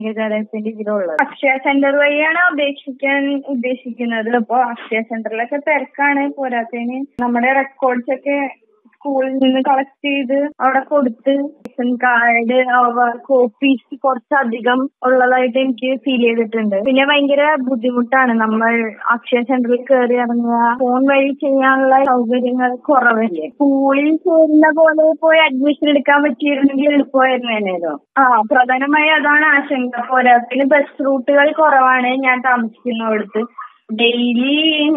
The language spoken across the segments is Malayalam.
ജാലകത്തിന്റെ ഇതിലുള്ളത് അക്ഷയ സെന്റർ വഴിയാണ് അപേക്ഷിക്കാൻ ഉദ്ദേശിക്കുന്നത് അപ്പൊ അക്ഷയ സെന്ററിലൊക്കെ തിരക്കാണ് പോരാത്തതിന് നമ്മുടെ റെക്കോർഡ്സ് ഒക്കെ സ്കൂളിൽ നിന്ന് കളക്ട് ചെയ്ത് അവിടെ കൊടുത്ത് റേഷൻ കാർഡ് കോപ്പീസ് കുറച്ചധികം ഉള്ളതായിട്ട് എനിക്ക് ഫീൽ ചെയ്തിട്ടുണ്ട് പിന്നെ ഭയങ്കര ബുദ്ധിമുട്ടാണ് നമ്മൾ അക്ഷയ സെന്ററിൽ കയറി ഇറങ്ങുക ഫോൺ വഴി ചെയ്യാനുള്ള സൗകര്യങ്ങൾ കുറവല്ലേ സ്കൂളിൽ ചേരുന്ന പോലെ പോയി അഡ്മിഷൻ എടുക്കാൻ പറ്റിയിരുന്നെങ്കിൽ എളുപ്പമായിരുന്നേനോ ആ പ്രധാനമായി അതാണ് ആശങ്ക പോരാത്തിന് ബസ് റൂട്ടുകൾ കുറവാണ് ഞാൻ താമസിക്കുന്നിടത്ത് ഡെയിലി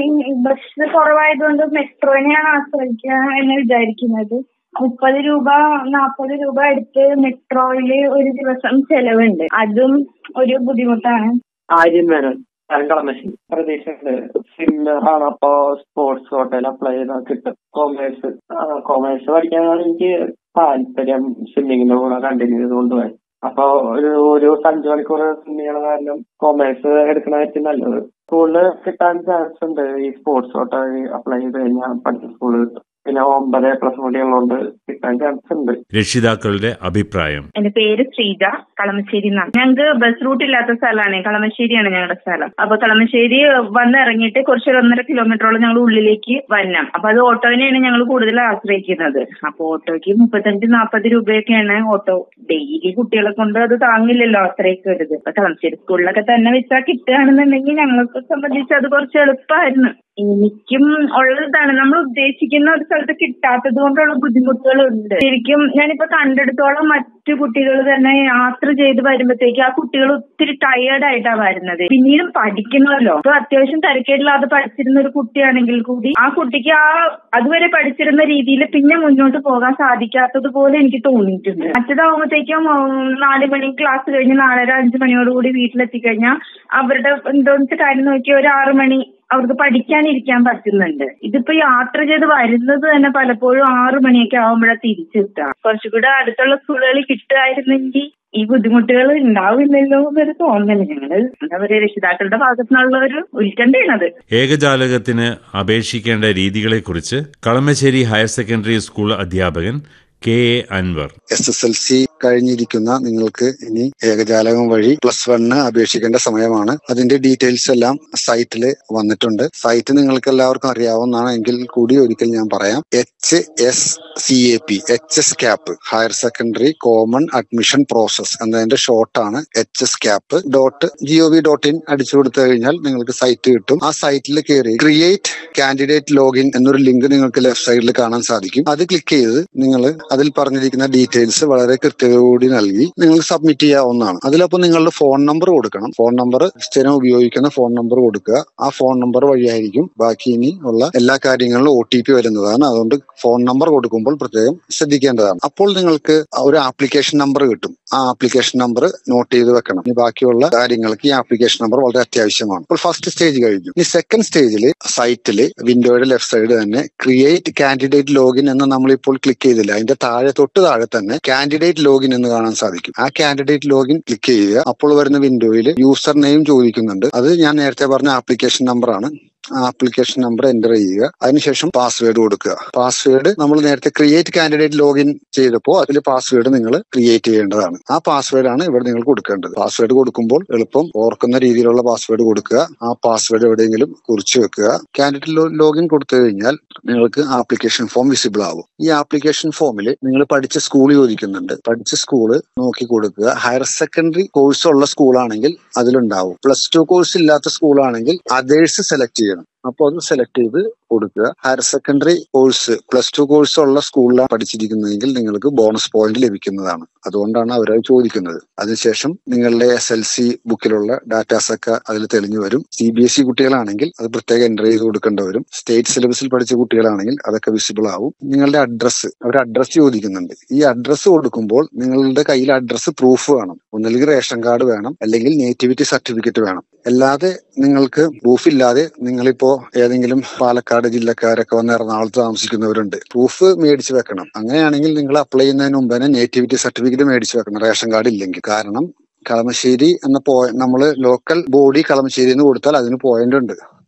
ബസ് കുറവായതുകൊണ്ട് മെട്രോനെയാണ് ആശ്രയിക്കുക എന്ന് വിചാരിക്കുന്നത് മുപ്പത് രൂപ നാൽപ്പത് രൂപ എടുത്ത് മെട്രോയില് ഒരു ദിവസം ചെലവുണ്ട് അതും ഒരു ബുദ്ധിമുട്ടാണ് ആര്യൻ മേനോൻ കളമശ്ശേരി പ്രതീക്ഷയുണ്ട് സിമ്മറാണ് അപ്പോ സ്പോർട്സ് ഹോട്ടൽ അപ്ലൈ ചെയ്താൽ കിട്ടും കോമേഴ്സ് കോമേഴ്സ് പഠിക്കാനാണ് എനിക്ക് താല്പര്യം സ്വിമ്മിങ്ങിന്റെ കൂടെ കണ്ടിന്യൂ ചെയ്ത് കൊണ്ടുപോകാൻ അപ്പൊ ഒരു ഒരു അഞ്ചു മണിക്കൂർ സ്വിമ്മിങ് കാരണം കോമേഴ്സ് എടുക്കണതായിരിക്കും നല്ലത് സ്കൂളില് കിട്ടാൻ ചാൻസ് ഉണ്ട് ഈ സ്പോർട്സ് ഹോട്ടൽ അപ്ലൈ ചെയ്ത് കഴിഞ്ഞാൽ പഠിച്ച സ്കൂള് കിട്ടും പിന്നെ ഒമ്പത് പ്ലസ് കൂടി ഉള്ളതുകൊണ്ട് കിട്ടാൻ ചാൻസ് ഉണ്ട് രക്ഷിതാക്കളുടെ അഭിപ്രായം എന്റെ പേര് ശ്രീജ കളമശ്ശേരി എന്നാണ് ഞങ്ങൾക്ക് ബസ് റൂട്ട് ഇല്ലാത്ത സ്ഥലമാണ് കളമശ്ശേരിയാണ് ഞങ്ങളുടെ സ്ഥലം അപ്പൊ കളമശ്ശേരി വന്ന് ഇറങ്ങിയിട്ട് കുറച്ച് ഒരു ഒന്നര കിലോമീറ്ററോളം ഞങ്ങൾ ഉള്ളിലേക്ക് വരണം അപ്പൊ അത് ഓട്ടോവിനെയാണ് ഞങ്ങൾ കൂടുതൽ ആശ്രയിക്കുന്നത് അപ്പൊ ഓട്ടോയ്ക്ക് മുപ്പത്തഞ്ച് നാൽപ്പത് രൂപയൊക്കെയാണ് ഓട്ടോ ഡെയിലി കുട്ടികളെ കൊണ്ട് അത് താങ്ങില്ലല്ലോ അത്രയൊക്കെ വരുത് അപ്പൊ കളമശ്ശേരി സ്കൂളിലൊക്കെ തന്നെ വെച്ചാൽ കിട്ടുകയാണെന്നുണ്ടെങ്കിൽ ഞങ്ങളെ സംബന്ധിച്ച് അത് കുറച്ച് എളുപ്പമായിരുന്നു എനിക്കും ഉള്ളതാണ് നമ്മൾ ഉദ്ദേശിക്കുന്ന ഒരു സ്ഥലത്ത് കിട്ടാത്തത് കൊണ്ടുള്ള ബുദ്ധിമുട്ടുകളുണ്ട് ശരിക്കും ഞാനിപ്പോ കണ്ടെടുത്തോളം മറ്റു കുട്ടികൾ തന്നെ യാത്ര ചെയ്ത് വരുമ്പോഴത്തേക്ക് ആ കുട്ടികൾ ഒത്തിരി ടയേർഡ് ആയിട്ടാണ് വരുന്നത് പിന്നീടും പഠിക്കണമല്ലോ അപ്പൊ അത്യാവശ്യം തിരക്കേടില്ലാതെ പഠിച്ചിരുന്ന ഒരു കുട്ടിയാണെങ്കിൽ കൂടി ആ കുട്ടിക്ക് ആ അതുവരെ പഠിച്ചിരുന്ന രീതിയിൽ പിന്നെ മുന്നോട്ട് പോകാൻ സാധിക്കാത്തത് പോലെ എനിക്ക് തോന്നിയിട്ടുണ്ട് മറ്റേതാവുമ്പോഴത്തേക്കും നാല് മണി ക്ലാസ് കഴിഞ്ഞ് നാലര അഞ്ചു മണിയോടുകൂടി വീട്ടിലെത്തിക്കഴിഞ്ഞാൽ അവരുടെ എന്തോന്ന് കാര്യം നോക്കി ഒരു ആറു മണി അവർക്ക് പഠിക്കാനിരിക്കാൻ പറ്റുന്നുണ്ട് ഇതിപ്പോ യാത്ര ചെയ്ത് വരുന്നത് തന്നെ പലപ്പോഴും ആറു മണിയൊക്കെ ആവുമ്പോഴാണ് തിരിച്ചെത്തുക കുറച്ചുകൂടെ അടുത്തുള്ള സ്കൂളുകളിൽ കിട്ടുമായിരുന്നെങ്കിൽ ഈ ബുദ്ധിമുട്ടുകൾ ഉണ്ടാവില്ലല്ലോ എന്നൊരു തോന്നല് ഞങ്ങള് എന്താ പറയുക രക്ഷിതാക്കളുടെ ഭാഗത്തു നിന്നുള്ള ഒരു ഉത്കണ്ഠയാണത് ഏകജാലകത്തിന് അപേക്ഷിക്കേണ്ട രീതികളെക്കുറിച്ച് കളമശ്ശേരി ഹയർ സെക്കൻഡറി സ്കൂൾ അധ്യാപകൻ K A Anvar S S L C കഴിഞ്ഞിരിക്കുന്ന നിങ്ങൾക്ക് ഇനി ഏകജാലകം വഴി പ്ലസ് വണ്ണ് അപേക്ഷിക്കേണ്ട സമയമാണ് അതിന്റെ ഡീറ്റെയിൽസ് എല്ലാം സൈറ്റിൽ വന്നിട്ടുണ്ട് സൈറ്റ് നിങ്ങൾക്ക് എല്ലാവർക്കും അറിയാവുന്നതാണ് എങ്കിൽ കൂടി ഒരിക്കൽ ഞാൻ പറയാം H S C A P H S cap higher secondary common admission process എന്നതിന്റെ ഷോർട്ടാണ് H S cap dot G O V dot in അടിച്ചു കൊടുത്തു കഴിഞ്ഞാൽ നിങ്ങൾക്ക് സൈറ്റ് കിട്ടും ആ സൈറ്റിൽ കയറി ക്രിയേറ്റ് കാൻഡിഡേറ്റ് ലോഗിൻ എന്നൊരു ലിങ്ക് നിങ്ങൾക്ക് ലെഫ്റ്റ് സൈഡിൽ കാണാൻ സാധിക്കും അത് ക്ലിക്ക് ചെയ്ത് നിങ്ങൾ അതിൽ പറഞ്ഞിരിക്കുന്ന ഡീറ്റെയിൽസ് വളരെ കൃത്യതയോടെ നൽകി നിങ്ങൾക്ക് സബ്മിറ്റ് ചെയ്യാവുന്നതാണ് അതിലപ്പോൾ നിങ്ങളുടെ ഫോൺ നമ്പർ കൊടുക്കണം ഫോൺ നമ്പർ സ്ഥിരം ഉപയോഗിക്കുന്ന ഫോൺ നമ്പർ കൊടുക്കുക ആ ഫോൺ നമ്പർ വഴിയായിരിക്കും ബാക്കി ഇനി ഉള്ള എല്ലാ കാര്യങ്ങളിലും ഒ ടി പി വരുന്നതാണ് അതുകൊണ്ട് ഫോൺ നമ്പർ കൊടുക്കുമ്പോൾ പ്രത്യേകം ശ്രദ്ധിക്കേണ്ടതാണ് അപ്പോൾ നിങ്ങൾക്ക് ഒരു ആപ്ലിക്കേഷൻ നമ്പർ കിട്ടും ആ ആപ്ലിക്കേഷൻ നമ്പർ നോട്ട് ചെയ്ത് വെക്കണം ഇനി ബാക്കിയുള്ള കാര്യങ്ങൾക്ക് ഈ ആപ്ലിക്കേഷൻ നമ്പർ വളരെ അത്യാവശ്യമാണ് ഇപ്പോൾ ഫസ്റ്റ് സ്റ്റേജ് കഴിഞ്ഞു ഈ സെക്കൻഡ് സ്റ്റേജിൽ സൈറ്റിൽ വിൻഡോയുടെ ലെഫ്റ്റ് സൈഡ് തന്നെ ക്രിയേറ്റ് കാൻഡിഡേറ്റ് ലോഗിൻ എന്ന് നമ്മളിപ്പോൾ ക്ലിക്ക് ചെയ്തില്ല അതിന്റെ താഴെ തൊട്ട് താഴെ തന്നെ കാൻഡിഡേറ്റ് ലോഗിൻ എന്ന് കാണാൻ സാധിക്കും ആ കാൻഡിഡേറ്റ് ലോഗിൻ ക്ലിക്ക് ചെയ്യുക അപ്പോൾ വരുന്ന വിൻഡോയിൽ യൂസർ നെയിം ചോദിക്കുന്നുണ്ട് അത് ഞാൻ നേരത്തെ പറഞ്ഞ ആപ്ലിക്കേഷൻ നമ്പറാണ് ആ ആപ്ലിക്കേഷൻ നമ്പർ എന്റർ ചെയ്യുക അതിനുശേഷം പാസ്വേഡ് കൊടുക്കുക പാസ്വേഡ് നമ്മൾ നേരത്തെ ക്രിയേറ്റ് കാൻഡിഡേറ്റ് ലോഗിൻ ചെയ്തപ്പോൾ അതിൽ പാസ്വേഡ് നിങ്ങൾ ക്രിയേറ്റ് ചെയ്യേണ്ടതാണ് ആ പാസ്വേഡ് ആണ് ഇവിടെ നിങ്ങൾ കൊടുക്കേണ്ടത് പാസ്വേഡ് കൊടുക്കുമ്പോൾ എളുപ്പം ഓർക്കുന്ന രീതിയിലുള്ള പാസ്വേഡ് കൊടുക്കുക ആ പാസ്വേഡ് എവിടെയെങ്കിലും കുറിച്ച് വെക്കുക കാൻഡിഡേറ്റ് ലോഗിൻ കൊടുത്തു കഴിഞ്ഞാൽ നിങ്ങൾക്ക് ആപ്ലിക്കേഷൻ ഫോം വിസിബിൾ ആവും ഈ ആപ്ലിക്കേഷൻ ഫോമിൽ നിങ്ങൾ പഠിച്ച സ്കൂൾ ചോദിക്കുന്നുണ്ട് പഠിച്ച സ്കൂള് നോക്കി കൊടുക്കുക ഹയർ സെക്കൻഡറി കോഴ്സ് ഉള്ള സ്കൂളാണെങ്കിൽ അതിലുണ്ടാവും പ്ലസ് ടു കോഴ്സ് ഇല്ലാത്ത സ്കൂളാണെങ്കിൽ അതേഴ്സ് സെലക്ട് ചെയ്യണം അപ്പോൾ അത് സെലക്ട് ചെയ്ത് കൊടുക്കുക higher secondary course plus two course ഉള്ള സ്കൂളിലാണ് പഠിച്ചിരിക്കുന്നതെങ്കിൽ നിങ്ങൾക്ക് ബോണസ് പോയിന്റ് ലഭിക്കുന്നതാണ് അതുകൊണ്ടാണ് അവരത് ചോദിക്കുന്നത് അതിനുശേഷം നിങ്ങളുടെ എസ് എൽ സി ബുക്കിലുള്ള ഡാറ്റാസ് ഒക്കെ അതിൽ തെളിഞ്ഞു വരും സി ബി എസ് ഇ കുട്ടികളാണെങ്കിൽ അത് പ്രത്യേകം എൻ്റർ ചെയ്ത് കൊടുക്കേണ്ടി വരും സ്റ്റേറ്റ് സിലബസിൽ പഠിച്ച കുട്ടികളാണെങ്കിൽ അതൊക്കെ വിസിബിൾ ആവും നിങ്ങളുടെ അഡ്രസ്സ് അവർ അഡ്രസ്സ് ചോദിക്കുന്നുണ്ട് ഈ അഡ്രസ്സ് കൊടുക്കുമ്പോൾ നിങ്ങളുടെ കയ്യിൽ അഡ്രസ്സ് പ്രൂഫ് വേണം ഒന്നില്ലെങ്കിൽ റേഷൻ കാർഡ് വേണം അല്ലെങ്കിൽ നേറ്റിവിറ്റി സർട്ടിഫിക്കറ്റ് വേണം അല്ലാതെ നിങ്ങൾക്ക് പ്രൂഫ് ഇല്ലാതെ നിങ്ങളിപ്പോ ഏതെങ്കിലും പാലക്കാട് ജില്ലക്കാരൊക്കെ വന്ന് എറണാകുളത്ത് താമസിക്കുന്നവരുണ്ട് പ്രൂഫ് മേടിച്ചു വെക്കണം അങ്ങനെയാണെങ്കിൽ നിങ്ങൾ അപ്ലൈ ചെയ്യുന്നതിന് മുമ്പ് തന്നെ നേറ്റിവിറ്റി സർട്ടിഫിക്കറ്റ് മേടിച്ചു വെക്കണം റേഷൻ കാർഡ് ഇല്ലെങ്കിൽ കാരണം കളമശ്ശേരി എന്ന പോയി നമ്മൾ ലോക്കൽ ബോഡി കളമശ്ശേരി എന്ന് കൊടുത്താൽ അതിന് പോയിന്റ് ഉണ്ട്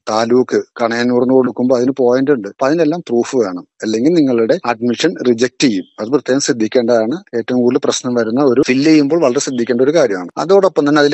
താലൂക്ക് കണയന്നൂർന്ന് കൊടുക്കുമ്പോൾ അതിന് പോയിന്റ് ഉണ്ട് അപ്പൊ അതിനെല്ലാം പ്രൂഫ് വേണം അല്ലെങ്കിൽ നിങ്ങളുടെ അഡ്മിഷൻ റിജക്ട് ചെയ്യും അത് പ്രത്യേകം ശ്രദ്ധിക്കേണ്ടതാണ് ഏറ്റവും കൂടുതൽ പ്രശ്നം വരുന്ന ഒരു ഫില്ല് ചെയ്യുമ്പോൾ വളരെ ശ്രദ്ധിക്കേണ്ട ഒരു കാര്യമാണ് അതോടൊപ്പം തന്നെ അതിൽ